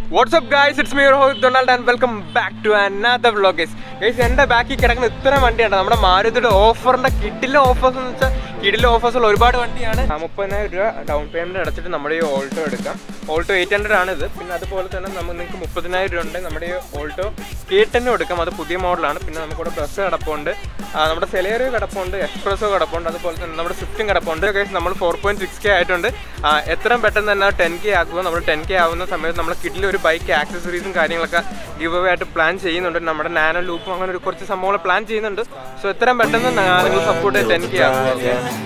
WhatsApp guys it's me Rohit Donald and welcome back to another vloggers guys എൻ്റെ ബാക്കിൽ കിടക്കുന്ന ഇത്രയും വണ്ടിയാണ് നമ്മുടെ മാരുതിയുടെ ഓഫറിൻ്റെ കിഡിലെ ഓഫേഴ്സ് എന്ന് വെച്ചാൽ കിഡിലെ ഓഫേഴ്സുള്ള ഒരുപാട് വണ്ടിയാണ് ആ, മുപ്പതിനായിരം രൂപ ഡൗൺ പേയ്മെൻറ്റ് അടച്ചിട്ട് നമ്മുടെ ഈ ഓൾട്ടോ എടുക്കാം ഓൾട്ടോ എയ്റ്റ് ഹൺഡ്രഡ് ആണ് ഇത് പിന്നെ അതുപോലെ തന്നെ നമുക്ക് നിങ്ങൾക്ക് മുപ്പതിനായിരം രൂപ ഉണ്ട് നമ്മുടെ ഈ ഓൾട്ടോ കേട്ടനും എടുക്കാം അത് പുതിയ മോഡലാണ് പിന്നെ നമുക്കിവിടെ ബസ് കിടപ്പുണ്ട് ആ, നമ്മുടെ സെലേറിയോ കിടപ്പുണ്ട് എക്സ്പ്രസോ കിടപ്പുണ്ട് അതുപോലെ തന്നെ നമ്മുടെ സ്വിഫ്റ്റും കിടപ്പുണ്ട് ഗൈസ് നമ്മൾ ഫോർ പോയിന്റ് സിക്സ് കെ ആയിട്ടുണ്ട് ആ, എത്രയും പെട്ടെന്ന് തന്നെ ടെൻ കെ ആക്കുക നമ്മൾ ടെൻ കെ ആവുന്ന സമയത്ത് നമ്മൾ കിഡിൽ ഒരു ബൈക്ക് ആക്സസറീസും കാര്യങ്ങളൊക്കെ ഗിവ് അവേ ആയിട്ട് പ്ലാൻ ചെയ്യുന്നുണ്ട് നമ്മുടെ നാനോ ലൂപ്പും അങ്ങനെ ഒരു കുറച്ച് സംഭവങ്ങൾ പ്ലാൻ ചെയ്യുന്നുണ്ട് സോ എത്രയും പെട്ടെന്ന് ന- നിങ്ങൾ സപ്പോർട്ട് ടെൻ കെ ആക്കുക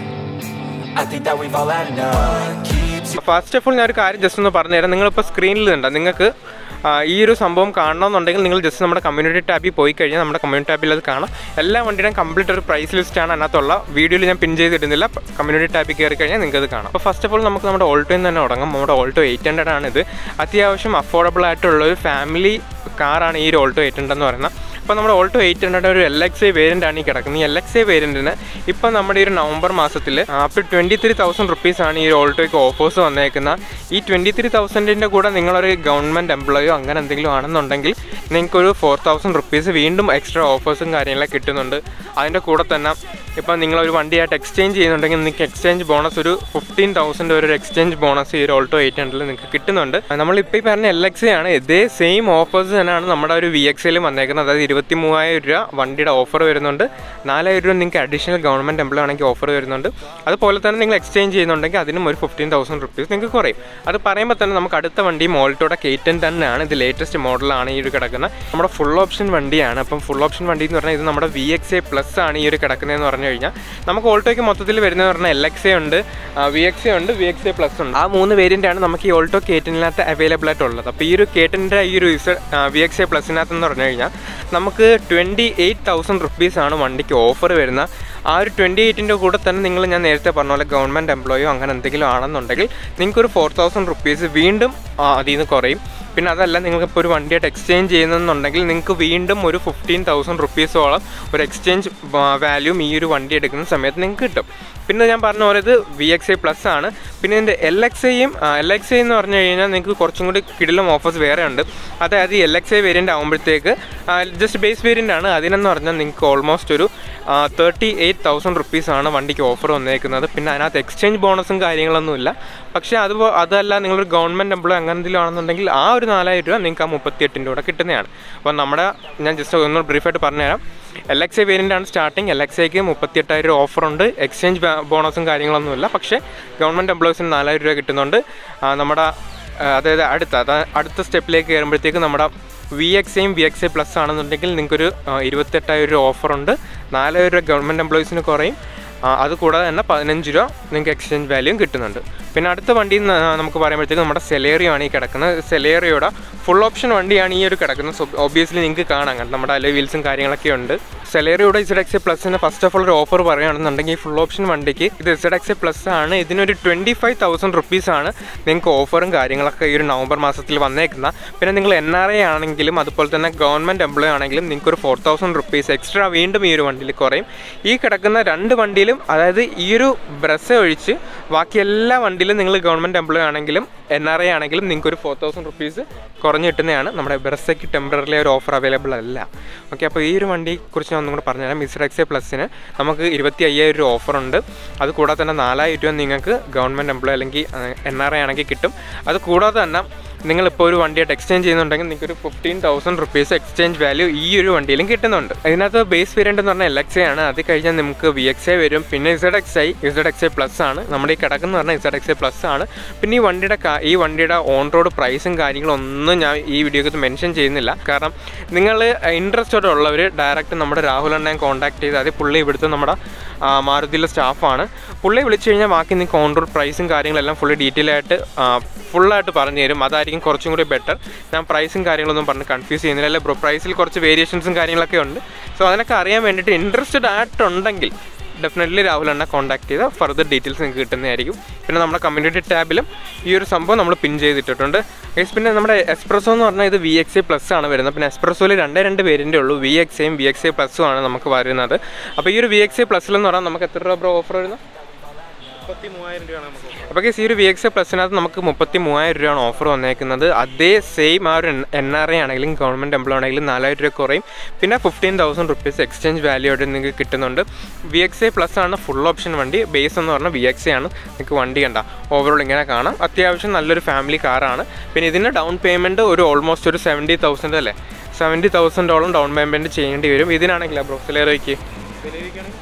I think that we've all had enough. Keeps first of all ഞാൻ ഒരു കാര്യം ജസ്റ്റ് ഒന്ന് പറഞ്ഞുതരാം നിങ്ങളിപ്പോൾ സ്ക്രീനിൽ ഉണ്ട് നിങ്ങൾക്ക് ആ, ഈ ഒരു സംഭവം കാണണമെന്നുണ്ടെങ്കിൽ നിങ്ങൾ ജസ്റ്റ് നമ്മുടെ കമ്മ്യൂണിറ്റി ടാബിൽ പോയി കഴിഞ്ഞാൽ നമ്മുടെ കമ്മ്യൂണിറ്റി ടാബിൽ അത് കാണാം എല്ലാ വണ്ടിയുടെയും കംപ്ലീറ്റ് ഒരു പ്രൈസ് ലിസ്റ്റാണ് അതിനകത്തുള്ള വീഡിയോയിൽ ഞാൻ പിൻ ചെയ്തിടുന്നില്ല കമ്മ്യൂണിറ്റി ടാബിൽ കയറി കഴിഞ്ഞാൽ നിങ്ങൾക്ക് അത് കാണാം അപ്പോൾ ഫസ്റ്റ് ഓഫ് ഓൾ നമുക്ക് നമ്മുടെ ഓൾട്ടോയിൽ തന്നെ തുടങ്ങാം നമ്മുടെ ഓൾട്ടോ എയ്റ്റ് ഹൺഡ്രഡ് ആണ് ഇത് അത്യാവശ്യം അഫോർഡബിൾ ആയിട്ടുള്ള ഒരു ഫാമിലി കാറാണ് ഈ ഒരു ഓൾട്ടോ എയ്റ്റ് ഹൺഡ്രഡ് എന്ന് പറയുന്നത് അപ്പോൾ നമ്മുടെ ഓൾട്ടോ എയ്റ്റ് ഹൺഡ്രഡ് ഒരു എൽ എക്സ് ഐ വേരിയൻ്റ് ആണ് ഈ കിടക്കുന്നത് ഈ എൽ എക്സ് ഐ വേരിയൻറ്റിന് ഇപ്പം നമ്മുടെ ഈ ഒരു നവംബർ മാസത്തിൽ അപ്പോൾ ട്വൻറ്റി ത്രീ തൗസൻഡ് റുപ്പീസാണ് ഈ ഒരു ഓൾട്ടോയ്ക്ക് ഓഫേഴ്സ് വന്നേക്കുന്ന ഈ ട്വൻറ്റി ത്രീ തൗസൻഡിൻ്റെ കൂടെ നിങ്ങളൊരു ഗവൺമെൻറ് എംപ്ലോയോ അങ്ങനെ എന്തെങ്കിലും ആണെന്നുണ്ടെങ്കിൽ നിങ്ങൾക്കൊരു ഫോർ തൗസൻഡ് റുപ്പീസ് വീണ്ടും എക്സ്ട്രാ ഓഫേഴ്സും കാര്യങ്ങളൊക്കെ കിട്ടുന്നുണ്ട് അതിൻ്റെ കൂടെ തന്നെ ഇപ്പം നിങ്ങളൊരു വണ്ടിയായിട്ട് എക്സ്ചേഞ്ച് ചെയ്യുന്നുണ്ടെങ്കിൽ നിങ്ങൾക്ക് എക്സ്ചേഞ്ച് ബോണസ് ഒരു ഫിഫ്റ്റീൻ തൗസൻഡ് ഒരു എക്സ്ചേഞ്ച് ബോണസ് ഈ ഒരു ഓൾട്ടോ എയ്റ്റ് ഹൺഡ്രഡിൽ നിങ്ങൾക്ക് കിട്ടുന്നുണ്ട് നമ്മളിപ്പോൾ ഈ പറഞ്ഞ എൽ എക്സ് ആണ് ഇതേ സെയിം ഓഫേഴ്സ് തന്നെയാണ് നമ്മുടെ ഒരു വി എക്സ് ഐയിലും വന്നേക്കുന്നത് അതായത് ഇരുപത്തി മൂവായിരം രൂപ വണ്ടിയുടെ ഓഫർ വരുന്നുണ്ട് നാലായിരം രൂപ നിങ്ങൾക്ക് അഡീഷണൽ ഗവൺമെൻറ് എംപ്ലോയ് ആണെങ്കിൽ ഓഫർ വരുന്നുണ്ട് അതുപോലെ തന്നെ നിങ്ങൾ എക്സ്ചേഞ്ച് ചെയ്യുന്നുണ്ടെങ്കിൽ അതിനും ഒരു ഫിഫ്റ്റീൻ തൗസൻഡ് റുപ്പീസ് നിങ്ങൾക്ക് കുറയും അത് പറയുമ്പോൾ തന്നെ നമുക്ക് അടുത്ത വണ്ടി മോൾട്ടോടെ കേറ്റൻ തന്നെയാണ് ഇത് ലേറ്റസ്റ്റ് മോഡലാണ് ഈ ഒരു കിടക്കുന്നത് നമ്മുടെ ഫുൾ ഓപ്ഷൻ വണ്ടിയാണ് അപ്പം ഫുൾ ഓപ്ഷൻ വണ്ടി എന്ന് പറഞ്ഞാൽ ഇത് നമ്മുടെ വി എക്സ് എ പ്ലസ് ആണ് ഈ ഒരു കിടക്കുന്നതെന്ന് പറഞ്ഞു കഴിഞ്ഞാൽ നമുക്ക് ഓൾട്ടോയ്ക്ക് മൊത്തത്തിൽ വരുന്നതെന്ന് പറഞ്ഞാൽ എൽ എക്സ് എ ഉണ്ട് വി എക്സ് എ ഉണ്ട് വി എക്സ് എ പ്ലസ് ഉണ്ട് ആ മൂന്ന് വേരിയൻ്റ് ആണ് നമുക്ക് ഈ ഓൾട്ടോ കേറ്റനിനകത്ത് അവൈലബിൾ ആയിട്ടുള്ളത് അപ്പോൾ ഈ ഒരു കേറ്റൻ്റെ ഈ ഒരു വി എക്സ് എ പ്ലസിനകത്ത് എന്ന് പറഞ്ഞു കഴിഞ്ഞാൽ നമുക്ക് ട്വൻറ്റി എയ്റ്റ് തൗസൻഡ് റുപ്പീസാണ് വണ്ടിക്ക് ഓഫർ വരുന്ന ആ ഒരു ട്വൻറ്റി എയ്റ്റിൻ്റെ കൂടെ തന്നെ നിങ്ങൾ ഞാൻ നേരത്തെ പറഞ്ഞ പോലെ ഗവൺമെൻറ് എംപ്ലോയോ അങ്ങനെ എന്തെങ്കിലും ആണെന്നുണ്ടെങ്കിൽ നിങ്ങൾക്കൊരു ഫോർ തൗസൻഡ് റുപ്പീസ് വീണ്ടും ആ, അതിൽ നിന്ന് കുറയും പിന്നെ അതല്ല നിങ്ങൾക്കിപ്പോൾ ഒരു വണ്ടിയായിട്ട് എക്സ്ചേഞ്ച് ചെയ്യുന്നെന്നുണ്ടെങ്കിൽ നിങ്ങൾക്ക് വീണ്ടും ഒരു ഫിഫ്റ്റീൻ തൗസൻഡ് റുപ്പീസോളം ഒരു എക്സ്ചേഞ്ച് വാല്യൂം ഈ ഒരു വണ്ടി എടുക്കുന്ന സമയത്ത് നിങ്ങൾക്ക് കിട്ടും പിന്നെ ഞാൻ പറഞ്ഞ പോലെ ഇത് വി എക്സ് ഐ പ്ലസ് ആണ് പിന്നെ ഇതിൻ്റെ എൽ എക്സ് ഐയും എൽ എക്സ് ഐ എന്ന് പറഞ്ഞു കഴിഞ്ഞാൽ നിങ്ങൾക്ക് കുറച്ചും കൂടി കിടിലും ഓഫേഴ്സ് വേറെ ഉണ്ട് അതായത് എൽ എക്സ് ഐ വേരിയൻ്റ് ആകുമ്പോഴത്തേക്ക് ജസ്റ്റ് ബേസ് വേരിയൻ്റ് ആണ് അതിനെന്ന് പറഞ്ഞാൽ നിങ്ങൾക്ക് ഓൾമോസ്റ്റ് ഒരു തേർട്ടി എയ്റ്റ് തൗസൻഡ് റുപ്പീസാണ് വണ്ടിക്ക് ഓഫർ വന്നേക്കുന്നത് പിന്നെ അതിനകത്ത് എക്സ്ചേഞ്ച് ബോണസും കാര്യങ്ങളൊന്നുമില്ല പക്ഷേ അത് അതല്ല നിങ്ങളൊരു ഗവൺമെൻറ് എംപ്ലോയി അങ്ങനെ എന്തെങ്കിലും ആണെന്നുണ്ടെങ്കിൽ ആ ഒരു നാലായിരം രൂപ നിങ്ങൾക്ക് ആ മുപ്പത്തിയെട്ടിൻ്റെ കൂടെ കിട്ടുന്നതാണ് അപ്പോൾ നമ്മുടെ ഞാൻ ജസ്റ്റ് ഒന്ന് ബ്രീഫായിട്ട് പറഞ്ഞുതരാം എൽ എക്സ് ഐ വേരിയൻ്റ് ആണ് സ്റ്റാർട്ടിങ് എൽ എക്സ് ഐക്ക് മുപ്പത്തിയെട്ടായിരം രൂപ ഓഫറുണ്ട് എക്സ്ചേഞ്ച് ബോണസും കാര്യങ്ങളൊന്നുമില്ല പക്ഷേ ഗവൺമെൻറ് എംപ്ലോയീസിന് നാലായിരം രൂപ കിട്ടുന്നുണ്ട് ആ, നമ്മുടെ ആ, അതായത് അടുത്ത അതാ- അടുത്ത സ്റ്റെപ്പിലേക്ക് കയറുമ്പോഴത്തേക്ക് നമ്മുടെ വി എക്സ് ഐയും വി എക്സ് ഐ പ്ലസ് ആണെന്നുണ്ടെങ്കിൽ നിങ്ങൾക്കൊരു ആ, ഇരുപത്തെട്ടായിരം രൂപ ഓഫറുണ്ട് നാലായിരം രൂപ ഗവൺമെൻറ് എംപ്ലോയീസിന് കുറയും ആ, അത് കൂടാതെ തന്നെ പതിനഞ്ച് രൂപ നിങ്ങൾക്ക് എക്സ്ചേഞ്ച് വാല്യൂയും കിട്ടുന്നുണ്ട് പിന്നെ അടുത്ത വണ്ടി ന- നമുക്ക് പറയുമ്പോഴത്തേക്ക് നമ്മുടെ സെലേറിയോ ആണ് ഈ കിടക്കുന്നത് സെലേറിയോയുടെ ഫുൾ ഓപ്ഷൻ വണ്ടിയാണ് ഈ ഒരു കിടക്കുന്നത് സോ ഒബിയസ്ലി നിങ്ങൾക്ക് കാണാം കാരണം നമ്മുടെ അലോ വീൽസും കാര്യങ്ങളൊക്കെ ഉണ്ട് സെലേറിയോയുടെ ഇസഡ് എക്സ് പ്ലസിന് ഫസ്റ്റ് ഓഫ് ഓൾ ഒരു ഓഫർ പറയുകയാണെന്നുണ്ടെങ്കിൽ ഈ ഫുൾ ഓപ്ഷൻ വണ്ടിക്ക് ഇത് ഇസഡ് എക്സ് പ്ലസ് ആണ് ഇതിനൊരു ട്വൻറ്റി ഫൈവ് തൗസൻഡ് റുപ്പീസാണ് നിങ്ങൾക്ക് ഓഫറും കാര്യങ്ങളൊക്കെ ഈ ഒരു നവംബർ മാസത്തിൽ വന്നേക്കുന്ന പിന്നെ നിങ്ങൾ എൻ ആർ ഐ ആണെങ്കിലും അതുപോലെ തന്നെ ഗവൺമെൻറ് എംപ്ലോയി ആണെങ്കിലും നിങ്ങൾക്ക് ഒരു ഫോർ തൗസൻഡ് റുപ്പീസ് എക്സ്ട്രാ വീണ്ടും ഈ ഒരു വണ്ടിയിൽ കുറയും ഈ കിടക്കുന്ന രണ്ട് വണ്ടിയിലും അതായത് ഈ ഒരു ബ്രസ് ഒഴിച്ച് ബാക്കി എല്ലാ വണ്ടിയിലും നിങ്ങൾ ഗവൺമെൻറ് എംപ്ലോയി ആണെങ്കിലും എൻ ആർ ഐ ആണെങ്കിലും നിങ്ങൾക്ക് ഒരു ഫോർ തൗസൻഡ് റുപ്പീസ് കുറഞ്ഞ് കിട്ടുന്നതാണ് നമ്മുടെ ബ്രസ്സയ്ക്ക് ടെമ്പററി ഒരു ഓഫർ അവൈലബിൾ അല്ല ഓക്കെ അപ്പോൾ ഈ ഒരു വണ്ടിയെക്കുറിച്ച് ഞാൻ ഒന്നും കൂടെ പറഞ്ഞുതരാം മിസ്റ്റർ എക്സ് പ്ലസിന് നമുക്ക് ഇരുപത്തി അയ്യായിരം രൂപ ഓഫറുണ്ട് അത് കൂടാതെ തന്നെ നാലായിരം രൂപ നിങ്ങൾക്ക് ഗവൺമെൻറ് എംപ്ലോയി അല്ലെങ്കിൽ എൻ ആർ ഐ ആണെങ്കിൽ കിട്ടും അത് കൂടാതെ തന്നെ നിങ്ങളിപ്പോൾ ഒരു വണ്ടിയായിട്ട് എക്സ്ചേഞ്ച് ചെയ്യുന്നുണ്ടെങ്കിൽ നിങ്ങൾക്ക് ഒരു fifteen thousand rupees exchange value ഈ ഒരു വണ്ടിയിലും കിട്ടുന്നുണ്ട് ഇതിനകത്ത് ബേസ് വേരിയൻ്റ് എന്ന് പറഞ്ഞാൽ എൽ എക്സ് ഐ ആണ് അത് കഴിഞ്ഞാൽ നമുക്ക് വി എക്സ് ഐ വരും പിന്നെ Z X I Z X I plus ആണ് നമ്മുടെ ഈ കിടക്കുന്ന പറഞ്ഞാൽ ഇസഡ് എക്സ് ഐ പ്ലസ് ആണ് പിന്നെ ഈ വണ്ടിയുടെ കാ- ഈ വണ്ടിയുടെ ഓൺ റോഡ് പ്രൈസും കാര്യങ്ങളും ഒന്നും ഞാൻ ഈ വീഡിയോക്ക് മെൻഷൻ ചെയ്യുന്നില്ല കാരണം നിങ്ങൾ ഇൻട്രസ്റ്റഡ് ഉള്ളവർ ഡയറക്റ്റ് നമ്മുടെ രാഹുൽ അണ്ണയെ കോൺടാക്ട് ചെയ്ത് അത് പുള്ളി ഇവിടുത്തെ നമ്മുടെ ആ, മാരുതിയിലെ സ്റ്റാഫാണ് പുള്ളിയെ വിളിച്ചു കഴിഞ്ഞാൽ ബാക്കി നിങ്ങൾക്ക് ഓൺ റോഡ് പ്രൈസും കാര്യങ്ങളെല്ലാം ഫുള്ളി ഡീറ്റെയിൽ ആയിട്ട് ഫുള്ളായിട്ട് പറഞ്ഞു തരും അതായിരിക്കും കുറച്ചും കൂടി ബെറ്റർ ഞാൻ പ്രൈസും കാര്യങ്ങളൊന്നും പറഞ്ഞ് കൺഫ്യൂസ് ചെയ്യുന്നില്ല അല്ലെ ബ്രോ പ്രൈസിൽ കുറച്ച് വേരിയേഷൻസും കാര്യങ്ങളൊക്കെ ഉണ്ട് സോ അതിനൊക്കെ അറിയാൻ വേണ്ടിയിട്ട് ഇൻട്രസ്റ്റഡ് ആയിട്ടുണ്ടെങ്കിൽ ഡെഫിനറ്റ്ലി രാഹുൽ എന്നെ കോൺടാക്ട് ചെയ്താൽ ഫർദർ ഡീറ്റെയിൽസ് നിങ്ങൾക്ക് കിട്ടുന്നതായിരിക്കും പിന്നെ നമ്മുടെ കമ്മ്യൂണിറ്റി ടാബിലും ഈ ഒരു സംഭവം നമ്മൾ പിൻ ചെയ്തിട്ടിട്ടുണ്ട് ഗൈസ് പിന്നെ നമ്മുടെ എക്സ്പ്രസോ എന്ന് പറഞ്ഞാൽ ഇത് വി എക്സ് ഐ പ്ലസ് ആണ് വരുന്നത് പിന്നെ എക്സ്പ്രസോയിൽ രണ്ടേ രണ്ട് വേരിയൻ്റേ ഉള്ളൂ വി എക്സ് ഐയും വി എക്സ് ഐ പ്ലസും ആണ് നമുക്ക് വരുന്നത് അപ്പോൾ ഈ ഒരു വി എക്സ് ഐ പ്ലസിലെന്ന് പറഞ്ഞാൽ നമുക്ക് എത്ര രൂപ ബ്രോ ഓഫർ വരുന്നത് മുപ്പത്തി മൂവായിരം രൂപയാണ് നമുക്ക് offer. അപ്പോൾ ഈ ഒരു വി എക്സ് പ്ലസിനകത്ത് നമുക്ക് മുപ്പത്തി മൂവായിരം രൂപയാണ് ഓഫർ വന്നേക്കുന്നത് അതേ സെയിം ആ ഒരു എൻ ആർ ഐ ആണെങ്കിലും ഗവൺമെൻറ് എംപ്ലോയി ആണെങ്കിലും നാലായിരം രൂപ കുറയും പിന്നെ fifteen thousand rupees exchange value ആയിട്ട് നിങ്ങൾക്ക് കിട്ടുന്നുണ്ട് വി എക്സ് ഐ പ്ലസ് ആണ് ഫുൾ ഓപ്ഷൻ വണ്ടി ബേസ് എന്ന് പറഞ്ഞാൽ വി എക്സ് ആണ് നിങ്ങൾക്ക് വണ്ടി കണ്ട ഓവറോൾ ഇങ്ങനെ കാണാം അത്യാവശ്യം നല്ലൊരു ഫാമിലി കാറാണ് പിന്നെ ഇതിൻ്റെ ഡൗൺ പേയ്മെൻറ്റ് ഒരു ഓൾമോസ്റ്റ് ഒരു സെവൻറ്റി തൗസൻഡ് അല്ലേ സെവൻറ്റി തൗസൻഡോളം ഡൗൺ പേയ്മെൻറ്റ് ചെയ്യേണ്ടി വരും ഇതിനാണെങ്കിലോ ബ്രോ സിലേറോയ്ക്ക് ഡെലിവറിക്കാണെങ്കിൽ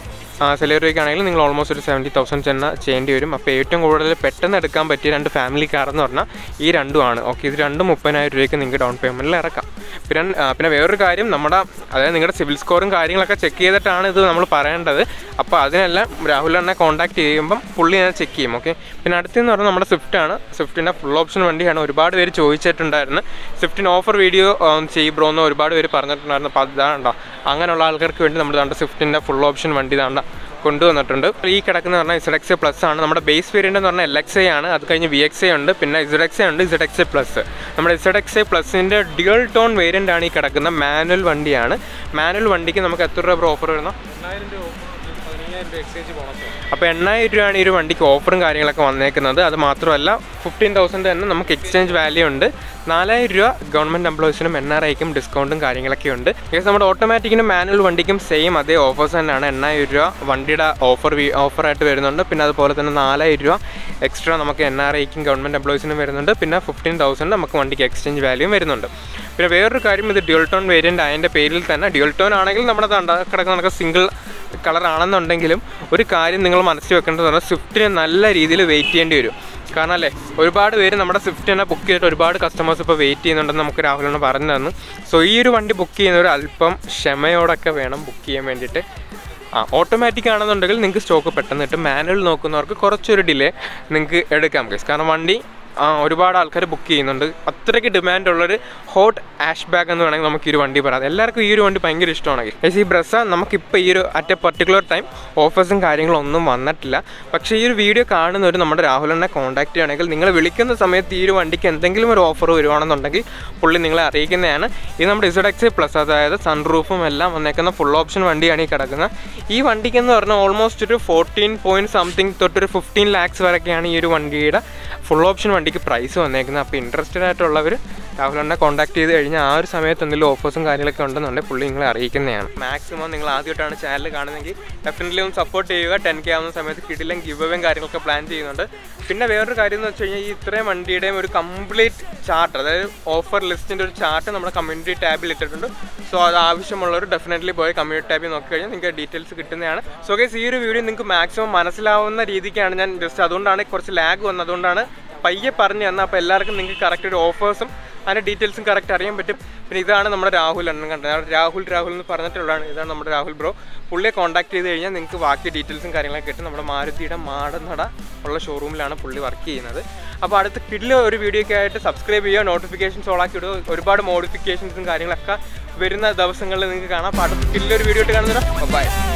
ആ സെലറിയൊക്കെ ആണെങ്കിൽ നിങ്ങൾ ഓൾമോസ്റ്റ് ഒരു സെവൻറ്റി തൗസൻഡ് തന്നെ ചെയ്യേണ്ടി വരും അപ്പോൾ ഏറ്റവും കൂടുതൽ പെട്ടെന്ന് എടുക്കാൻ പറ്റിയ രണ്ട് ഫാമിലി കാർ എന്ന് പറഞ്ഞാൽ ഈ രണ്ടുമാണ് ഓക്കെ ഇത് രണ്ടും മുപ്പതിനായിരം രൂപയ്ക്ക് നിങ്ങൾക്ക് ഡൗൺ പേയ്മെൻറ്റിൽ ഇറക്കാം പിന്നെ ആ, പിന്നെ വേറൊരു കാര്യം നമ്മുടെ അതായത് നിങ്ങളുടെ സിവിൽ സ്കോറും കാര്യങ്ങളൊക്കെ ചെക്ക് ചെയ്തിട്ടാണ് ഇത് നമ്മൾ പറയേണ്ടത് അപ്പോൾ അതിനെല്ലാം രാഹുൽ എന്നെ കോൺടാക്ട് ചെയ്യുമ്പം പുള്ളി ഞാൻ ചെക്ക് ചെയ്യും ഓക്കെ പിന്നെ അടുത്തെന്ന് പറഞ്ഞാൽ നമ്മുടെ സ്വിഫ്റ്റാണ് സ്വിഫ്റ്റിൻ്റെ ഫുൾ ഓപ്ഷൻ വണ്ടിയാണ് ഒരുപാട് പേര് ചോദിച്ചിട്ടുണ്ടായിരുന്നു സ്വിഫ്റ്റിന് ഓഫർ വീഡിയോ ചെയ്യും ബ്രോ എന്ന് ഒരുപാട് പേര് പറഞ്ഞിട്ടുണ്ടായിരുന്നു അപ്പോൾ അതാണ്ടോ അങ്ങനെയുള്ള ആൾക്കാർക്ക് വേണ്ടി നമ്മൾ ദാണ്ട സ്വിഫ്റ്റിൻ്റെ ഫുൾ ഓപ്ഷൻ വണ്ടി ദാണ്ട കൊണ്ടുവന്നിട്ടുണ്ട് ഈ കിടക്കുന്ന പറഞ്ഞാൽ ഇസഡ് എക്സ് പ്ലസ് ആണ് നമ്മുടെ ബേസ് വേരിയൻ്റ് എന്ന് പറഞ്ഞാൽ എൽ എക്സ് ഐ ആണ് അത് കഴിഞ്ഞ് വി എക്സ് ഐ ഉണ്ട് പിന്നെ ഇസഡ് എക്സ് ഐ ഉണ്ട് ഇസഡ് എക്സ് ഐ പ്ലസ് നമ്മുടെ ഇസഡ് എക്സ് ഐ പ്ലസിൻ്റെ ഡ്യുവൽ ടോൺ വേരിയൻ്റ് ആണ് ഈ കിടക്കുന്ന മാനുവൽ വണ്ടിയാണ് മാനുവൽ വണ്ടിക്ക് നമുക്ക് എത്ര രൂപ ഓഫർ വരുന്നു എണ്ണായിരം രൂപ offer, പതിനയ്യായിരം രൂപ എക്സ്ചേഞ്ച് ബോണസ് അപ്പോൾ എണ്ണായിരം രൂപയാണ് ഈ ഒരു വണ്ടിക്ക് ഓഫറും കാര്യങ്ങളൊക്കെ വന്നേക്കുന്നത് അത് മാത്രമല്ല ഫിഫ്റ്റീൻ തൗസൻഡ് തന്നെ നമുക്ക് എക്സ്ചേഞ്ച് വാല്യൂ ഉണ്ട് നാലായിരം രൂപ ഗവൺമെൻറ് എംപ്ലോയീസിനും എൻ ആർ ഐക്കും ഡിസ്കൗണ്ടും കാര്യങ്ങളൊക്കെ ഉണ്ട് ഏകദേശം നമ്മുടെ ഓട്ടോമാറ്റിക്കിനും മാനുവൽ വണ്ടിക്കും സെയിം അതേ ഓഫേഴ്സ് തന്നെയാണ് എണ്ണായിരം രൂപ വണ്ടിയുടെ ഓഫർ ഓഫറായിട്ട് വരുന്നുണ്ട് പിന്നെ അതുപോലെ തന്നെ നാലായിരം രൂപ എക്സ്ട്രാ നമുക്ക് എൻ ആർ ഐക്കും ഗവൺമെൻറ് എംപ്ലോയീസിനും വരുന്നുണ്ട് പിന്നെ ഫിഫ്റ്റീൻ തൗസൻഡ് നമുക്ക് വണ്ടിക്ക് എക്സ്ചേഞ്ച് വാല്യൂയും വരുന്നുണ്ട് പിന്നെ വേറൊരു കാര്യം ഇത് ഡ്യുവൽ ടോൺ വേരിയൻ്റ് അതിൻ്റെ പേരിൽ തന്നെ ഡ്യുവൽ ടോൺ ആണെങ്കിൽ നമ്മുടെ തണ്ട കിടക്കുന്ന നമുക്ക് സിംഗിൾ കളർ ആണെന്നുണ്ടെങ്കിലും ഒരു കാര്യം നിങ്ങൾ മനസ്സിൽ വെക്കേണ്ടത് പറഞ്ഞാൽ സ്വിഫ്റ്റിന് നല്ല രീതിയിൽ വെയിറ്റ് ചെയ്യേണ്ടി വരും കാരണം അല്ലേ ഒരുപാട് പേര് നമ്മുടെ സ്വിഫ്റ്റിനെ ബുക്ക് ചെയ്തിട്ട് ഒരുപാട് കസ്റ്റമേഴ്സ് ഇപ്പോൾ വെയിറ്റ് ചെയ്യുന്നുണ്ടെന്ന് നമുക്ക് രാഹുലിന് പറഞ്ഞു തന്നു സോ ഈ ഒരു വണ്ടി ബുക്ക് ചെയ്യുന്നവർ അല്പം ക്ഷമയോടൊക്കെ വേണം ബുക്ക് ചെയ്യാൻ വേണ്ടിയിട്ട് ആ ഓട്ടോമാറ്റിക് ആണെന്നുണ്ടെങ്കിൽ നിങ്ങൾക്ക് സ്റ്റോക്ക് പെട്ടെന്ന് കിട്ടും മാനുവൽ നോക്കുന്നവർക്ക് കുറച്ചൊരു ഡിലേ നിങ്ങൾക്ക് എടുക്കാം കേസ് കാരണം വണ്ടി ആ, ഒരുപാട് ആൾക്കാർ ബുക്ക് ചെയ്യുന്നുണ്ട് അത്രയ്ക്ക് ഡിമാൻഡ് ഉള്ളൊരു ഹോട്ട് ആഷ് ബാഗ് എന്ന് വേണമെങ്കിൽ നമുക്ക് ഈ ഒരു വണ്ടി പറയാം എല്ലാവർക്കും ഈ ഒരു വണ്ടി ഭയങ്കര ഇഷ്ടമാണ് പക്ഷേ ഈ ബ്രസ നമുക്കിപ്പോൾ ഈ ഒരു അറ്റ് എ പർട്ടിക്കുലർ ടൈം ഓഫേഴ്സും കാര്യങ്ങളൊന്നും വന്നിട്ടില്ല പക്ഷേ ഈ ഒരു വീഡിയോ കാണുന്നവർ നമ്മുടെ രാഹുലിനെ കോൺടാക്ട് ചെയ്യുകയാണെങ്കിൽ നിങ്ങൾ വിളിക്കുന്ന സമയത്ത് ഈ ഒരു വണ്ടിക്ക് എന്തെങ്കിലും ഒരു ഓഫർ വരുവാണെന്നുണ്ടെങ്കിൽ പുള്ളി നിങ്ങളെ അറിയിക്കുന്നതാണ് ഇത് നമ്മുടെ ഇസഡ് എക്സ് പ്ലസ് അതായത് സൺറൂഫും എല്ലാം വന്നേക്കുന്ന ഫുൾ ഓപ്ഷൻ വണ്ടിയാണ് ഈ കിടക്കുന്നത് ഈ വണ്ടിക്ക് എന്ന് പറഞ്ഞാൽ ഓൾമോസ്റ്റ് ഒരു ഫോർട്ടീൻ പോയിൻറ്റ് സംതിങ് തൊട്ടൊരു ഫിഫ്റ്റീൻ ലാക്സ് വരെയൊക്കെയാണ് ഈ ഒരു വണ്ടിയുടെ ഫുൾ ഓപ്ഷൻ വണ്ടിക്ക് പ്രൈസ് വന്നേക്കുന്നത് അപ്പോൾ ഇൻട്രസ്റ്റഡ് ആയിട്ടുള്ളവർ രാഹുലിനെ കോൺടാക്ട് ചെയ്ത് കഴിഞ്ഞാൽ ആ ഒരു സമയത്ത് എന്തെങ്കിലും ഓഫേഴ്സും കാര്യങ്ങളൊക്കെ ഉണ്ടെന്നുണ്ടെങ്കിൽ പുള്ളി നിങ്ങളെ അറിയിക്കുന്നതാണ് മാക്സിമം നിങ്ങൾ ആദ്യമായിട്ടാണ് ചാനൽ കാണുന്നതെങ്കിൽ ഡെഫിനറ്റ്ലി ഒന്ന് സപ്പോർട്ട് ചെയ്യുക ടെൻ കെ ആവുന്ന സമയത്ത് കിടിലും ഗിവ് അവേയും കാര്യങ്ങളൊക്കെ പ്ലാൻ ചെയ്യുന്നുണ്ട് പിന്നെ വേറൊരു കാര്യം എന്ന് വെച്ച് കഴിഞ്ഞാൽ ഈ ഇത്രയും വണ്ടിയുടെയും ഒരു കംപ്ലീറ്റ് ചാർട്ട് അതായത് ഓഫർ ലിസ്റ്റിൻ്റെ ഒരു ചാർട്ട് നമ്മുടെ കമ്മ്യൂണിറ്റി ടാബിൽ ഇട്ടിട്ടുണ്ട് സോ അത് ആവശ്യമുള്ളവർ ഡെഫിനറ്റ്ലി പോയി കമ്മ്യൂണിറ്റി ടാബിൽ നോക്കി കഴിഞ്ഞാൽ നിങ്ങൾക്ക് ഡീറ്റെയിൽസ് കിട്ടുന്നതാണ് സോ ഗൈസ് ഈ ഒരു വീഡിയോ നിങ്ങൾക്ക് മാക്സിമം മനസ്സിലാവുന്ന രീതിക്കാണ് ഞാൻ ജസ്റ്റ് അതുകൊണ്ടാണ് കുറച്ച് ലാഗ് വന്നത് അതുകൊണ്ടാണ് പയ്യെ പറഞ്ഞു തന്നാൽ അപ്പോൾ എല്ലാവർക്കും നിങ്ങൾക്ക് കറക്റ്റ് ഒരു ഓഫേഴ്സും അതിൻ്റെ ഡീറ്റെയിൽസും കറക്റ്റ് അറിയാൻ പറ്റും പിന്നെ ഇതാണ് നമ്മുടെ രാഹുൽ എണ്ണം കണ്ടത് രാഹുൽ രാഹുൽ എന്ന് പറഞ്ഞിട്ടുള്ളതാണ് ഇതാണ് നമ്മുടെ രാഹുൽ ബ്രോ പുള്ളിയെ കോൺടാക്ട് ചെയ്ത് കഴിഞ്ഞാൽ നിങ്ങൾക്ക് ബാക്കി ഡീറ്റെയിൽസും കാര്യങ്ങളൊക്കെ കിട്ടും നമ്മുടെ മാരുതിയുടെ മാടനട ഉള്ള ഷോറൂമിലാണ് പുള്ളി വർക്ക് ചെയ്യുന്നത് അപ്പോൾ അടുത്ത കിഡിൽ ഒരു വീഡിയോയ്ക്ക് ആയിട്ട് സബ്സ്ക്രൈബ് ചെയ്യുക നോട്ടിഫിക്കേഷൻസ് ഓളാക്കി ഇടുക ഒരുപാട് മോഡിഫിക്കേഷൻസും കാര്യങ്ങളൊക്കെ വരുന്ന ദിവസങ്ങളിൽ നിങ്ങൾക്ക് കാണാം അപ്പോൾ അടുത്ത കിഡിലൊരു വീഡിയോ ആയിട്ട് കാണുന്നതാണ് ബൈ